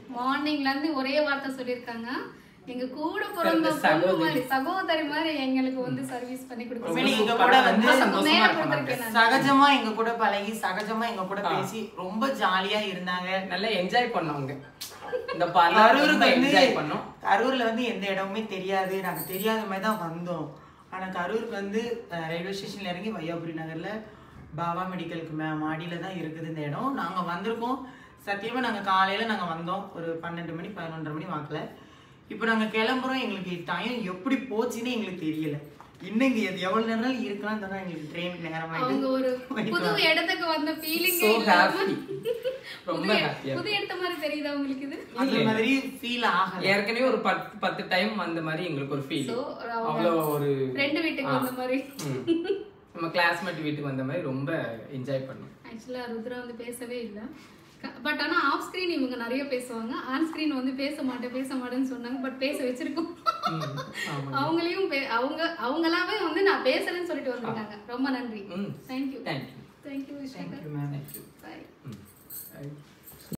மார்னிங்ல இருந்து ஒரே வார்த்தை சொல்லியிருக்காங்க எங்க கூட பிறந்த பொண்ணு சகோதரி. மாதிரி சகோதரி மாதிரி எங்களுக்கு வந்து சர்வீஸ் பண்ணி உண்மையிலே கொடுக்குறாங்க எங்க கூட வந்து ரொம்ப மேல சந்தோஷமா இருப்பாங்க கொடுத்திருக்கேன் நான். சகஜமா எங்க கூட பழகி சகஜமா எங்க கூட பேசி ரொம்ப ஜாலியா இருந்தாங்க நல்லா என்ஜாய் பண்ணவங்க இந்த பார்லர் கரூருக்கு ரொம்ப வந்து என்ஜாய் பண்ணோம் கரூர்ல வந்து எந்த இடமுமே தெரியாது நாங்க தெரியாத மாதிரி தான் வந்தோம் ஆனா கரூருக்கு வந்து அஹ், ரயில்வே ஸ்டேஷன்ல இறங்கி வையாபுரி நகர்ல பாபா மெடிக்கலுக்கு மே மாடியில தான் இருக்குது இந்த இடம் நாங்க வந்திருக்கோம் சத்தியமா நாங்க காலையில நாங்க வந்தோம் ஒரு பன்னெண்டு மணி பதினொன்றரை மணி வாக்குல இப்போ நாங்க கிளம்புறோம் எங்களுக்கு டைம் எப்படி போச்சுன்னு எங்களுக்கு தெரியல இன்னும் இங்க எது எவ்வளவு நேரம் இருக்கலாம் தானே எங்களுக்கு ட்ரெயின் நேரம் அவங்க ஒரு புது இடத்துக்கு வந்த ஃபீலிங் So happy. ரொம்ப happy ஆ புது இடத்த மாதிரி தெரியுதா உங்களுக்கு இது அந்த மாதிரி ஃபீல் ஆகல ஏற்கனவே ஒரு பத்து பத்து டைம் வந்த மாதிரி எங்களுக்கு ஒரு ஃபீல் So, அவங்க அவ்வளோ ஒரு ஃப்ரெண்டு வீட்டுக்கு வந்த மாதிரி ம். நம்ம கிளாஸ்மேட் வீட்டுக்கு வந்த மாதிரி ரொம்ப என்ஜாய் பண்ணோம் ஆக்சுவலா ருத்ரா வந்து பேசவே இல்லை பட் ஆனா ஆஃப் ஸ்கிரீன் இவங்க நிறைய பேசுவாங்க ஆன் ஸ்கிரீன் வந்து பேச மாட்டேன் பேச மாட்டேன்னு சொன்னாங்க பட் பேச வச்சிருக்கோம் ம். ஆமா. அவங்களையும் பே- அவங்க அவங்களாவே வந்து நான் பேசுறேன்னு சொல்லிட்டு வந்திருக்காங்க ரொம்ப நன்றி ம். தேங்க்யூ தேங்க்யூ தேங்க்யூ விஷாகர் தேங்க்யூ மேம்